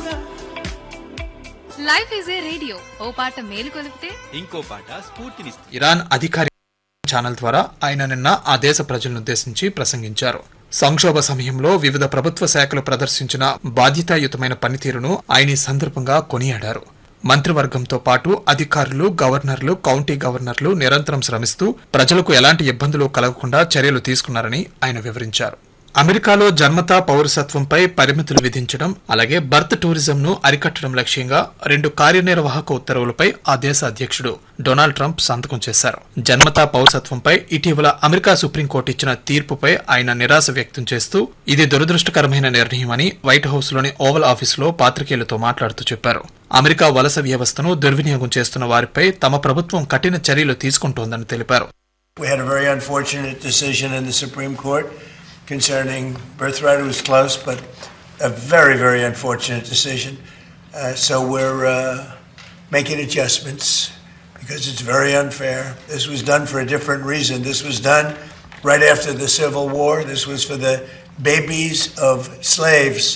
Life is a radio ఓ పాట మేలు కొలిపితే ఇంకో పాట స్ఫూర్తినిస్తుంది ఇరాన్ అధికారి ఛానల్ ద్వారా ఆయన నిన్న ఆ దేశ ప్రజలనుద్దేశించి ప్రసంగించారు సంక్షోభ సమయంలో వివిధ ప్రభుత్వ శాఖలు ప్రదర్శించిన బాధ్యతాయుతమైన పనితీరును ఆయన ఈ సందర్భంగా కొనియాడారు మంత్రివర్గంతో పాటు అధికారులు గవర్నర్లు కౌంటీ గవర్నర్లు నిరంతరం శ్రమిస్తూ ప్రజలకు ఎలాంటి ఇబ్బందులు కలగకుండా చర్యలు తీసుకున్నారని ఆయన వివరించారు అమెరికాలో జన్మతా పౌరసత్వంపై పరిమితులు విధించడం అలాగే బర్త్ టూరిజం ను అరికట్టడం లక్ష్యంగా రెండు కార్యనిర్వాహక ఉత్తర్వులపై ఆ దేశ అధ్యక్షుడు డొనాల్డ్ ట్రంప్ సంతకం చేశారు జన్మతా పౌరసత్వంపై ఇటీవల అమెరికా సుప్రీంకోర్టు ఇచ్చిన తీర్పుపై ఆయన నిరాశ వ్యక్తం చేస్తూ ఇది దురదృష్టకరమైన నిర్ణయమని వైట్ హౌస్ లోని ఓవల్ ఆఫీసులో పాత్రికేయులతో మాట్లాడుతూ చెప్పారు అమెరికా వలస వ్యవస్థను దుర్వినియోగం చేస్తున్న వారిపై తమ ప్రభుత్వం కఠిన చర్యలు తీసుకుంటోందని తెలిపారు We had a very unfortunate decision in the Supreme Court concerning birthright. It was close, but a very, very unfortunate decision. Uh, so we're uh, making adjustments because it's very unfair. This was done for a different reason. This was done right after the Civil War. This was for the babies of slaves.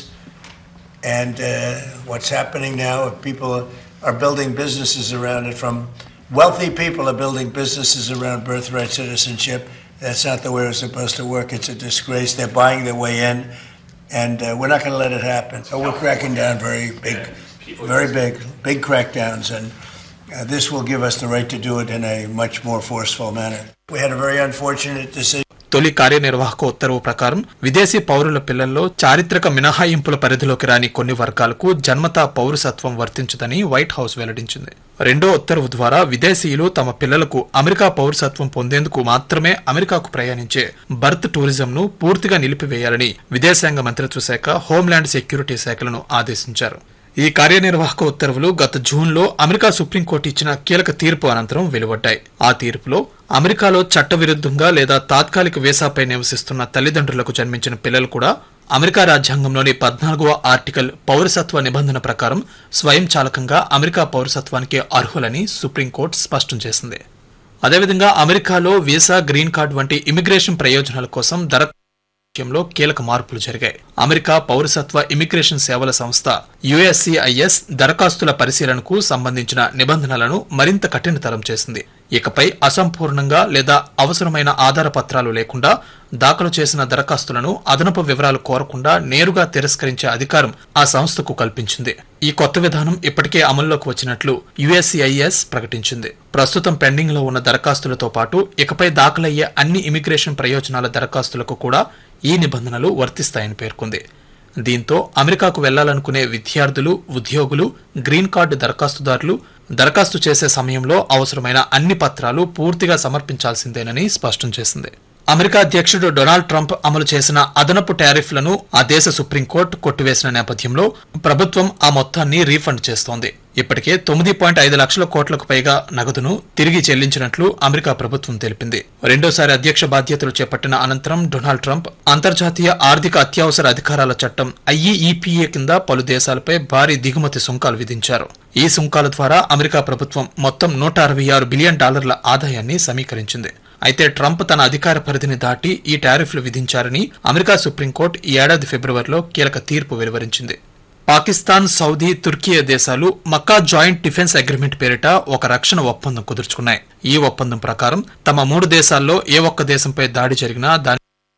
And uh, what's happening now, if people are building businesses around it, from wealthy people are building businesses around birthright citizenship. That's not the way it's supposed to work. It's a disgrace. They're buying their way in, and uh, we're not going to let it happen. So we're cracking down very big, very big, big crackdowns, and uh, this will give us the right to do it in a much more forceful manner. We had a very unfortunate decision. తొలి కార్యనిర్వాహక ఉత్తర్వు ప్రకారం విదేశీ పౌరుల పిల్లల్లో చారిత్రక మినహాయింపుల పరిధిలోకి రాని కొన్ని వర్గాలకు జన్మతా పౌరసత్వం వర్తించదని వైట్ హౌస్ వెల్లడించింది రెండో ఉత్తర్వు ద్వారా విదేశీయులు తమ పిల్లలకు అమెరికా పౌరసత్వం పొందేందుకు మాత్రమే అమెరికాకు ప్రయాణించే బర్త్ టూరిజం ను పూర్తిగా నిలిపివేయాలని విదేశాంగ మంత్రిత్వ శాఖ హోంల్యాండ్ సెక్యూరిటీ శాఖలను ఆదేశించారు ఈ కార్యనిర్వాహక ఉత్తర్వులు గత జూన్లో అమెరికా సుప్రీంకోర్టు ఇచ్చిన కీలక తీర్పు అనంతరం వెలువడ్డాయి ఆ తీర్పులో అమెరికాలో చట్టవిరుద్ధంగా లేదా తాత్కాలిక వీసాపై నివసిస్తున్న తల్లిదండ్రులకు జన్మించిన పిల్లలు కూడా అమెరికా రాజ్యాంగంలోని పద్నాలుగవ ఆర్టికల్ పౌరసత్వ నిబంధన ప్రకారం స్వయంచాలకంగా అమెరికా పౌరసత్వానికి అర్హులని సుప్రీంకోర్టు స్పష్టం చేసింది అదేవిధంగా అమెరికాలో వీసా గ్రీన్ కార్డ్ వంటి ఇమిగ్రేషన్ ప్రయోజనాల కోసం దర విషయంలో కీలక మార్పులు జరిగాయి అమెరికా పౌరసత్వ ఇమిగ్రేషన్ సేవల సంస్థ యుఎస్సిఐఎస్ దరఖాస్తుల పరిశీలనకు సంబంధించిన నిబంధనలను మరింత కఠినతరం చేసింది ఇకపై అసంపూర్ణంగా లేదా అవసరమైన ఆధార పత్రాలు లేకుండా దాఖలు చేసిన దరఖాస్తులను అదనపు వివరాలు కోరకుండా నేరుగా తిరస్కరించే అధికారం ఆ సంస్థకు కల్పించింది ఈ కొత్త విధానం ఇప్పటికే అమల్లోకి వచ్చినట్లు యుఎస్సిఐఎస్ ప్రకటించింది ప్రస్తుతం పెండింగ్ లో ఉన్న దరఖాస్తులతో పాటు ఇకపై దాఖలయ్యే అన్ని ఇమిగ్రేషన్ ప్రయోజనాల దరఖాస్తులకు కూడా ఈ నిబంధనలు వర్తిస్తాయని పేర్కొంది దీంతో అమెరికాకు వెళ్లాలనుకునే విద్యార్థులు ఉద్యోగులు గ్రీన్ కార్డు దరఖాస్తుదారులు దరఖాస్తు చేసే సమయంలో అవసరమైన అన్ని పత్రాలు పూర్తిగా సమర్పించాల్సిందేనని స్పష్టం చేసింది అమెరికా అధ్యక్షుడు డొనాల్డ్ ట్రంప్ అమలు చేసిన అదనపు టారిఫ్లను ఆ దేశ సుప్రీంకోర్టు కొట్టివేసిన నేపథ్యంలో ప్రభుత్వం ఆ మొత్తాన్ని రీఫండ్ చేస్తోంది ఇప్పటికే తొమ్మిది పాయింట్ ఐదు లక్షల కోట్లకు పైగా నగదును తిరిగి చెల్లించినట్లు అమెరికా ప్రభుత్వం తెలిపింది రెండోసారి అధ్యక్ష బాధ్యతలు చేపట్టిన అనంతరం డొనాల్డ్ ట్రంప్ అంతర్జాతీయ ఆర్థిక అత్యవసర అధికారాల చట్టం ఐఈఈపీఏ కింద పలు దేశాలపై భారీ దిగుమతి సుంకాలు విధించారు ఈ సుంకాల ద్వారా అమెరికా ప్రభుత్వం మొత్తం నూట అరవై ఆరు బిలియన్ డాలర్ల ఆదాయాన్ని సమీకరించింది అయితే ట్రంప్ తన అధికార పరిధిని దాటి ఈ టారిఫ్లు విధించారని అమెరికా సుప్రీంకోర్టు ఈ ఏడాది ఫిబ్రవరిలో కీలక తీర్పు వెలువరించింది పాకిస్తాన్ సౌదీ తుర్కియా దేశాలు మక్కా జాయింట్ డిఫెన్స్ అగ్రిమెంట్ పేరిట ఒక రక్షణ ఒప్పందం కుదుర్చుకున్నాయి ఈ ఒప్పందం ప్రకారం తమ మూడు దేశాల్లో ఏ ఒక్క దేశంపై దాడి జరిగినా దాని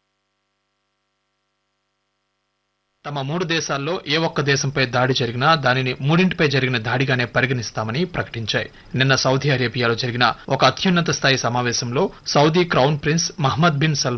తమ మూడు దేశాల్లో ఏ ఒక్క దేశంపై దాడి జరిగినా దానిని మూడింటిపై జరిగిన దాడిగానే పరిగణిస్తామని ప్రకటించాయి నిన్న సౌదీ అరేబియాలో జరిగిన ఒక అత్యున్నత స్థాయి సమావేశంలో Saudi crown prince Mohammed bin Salman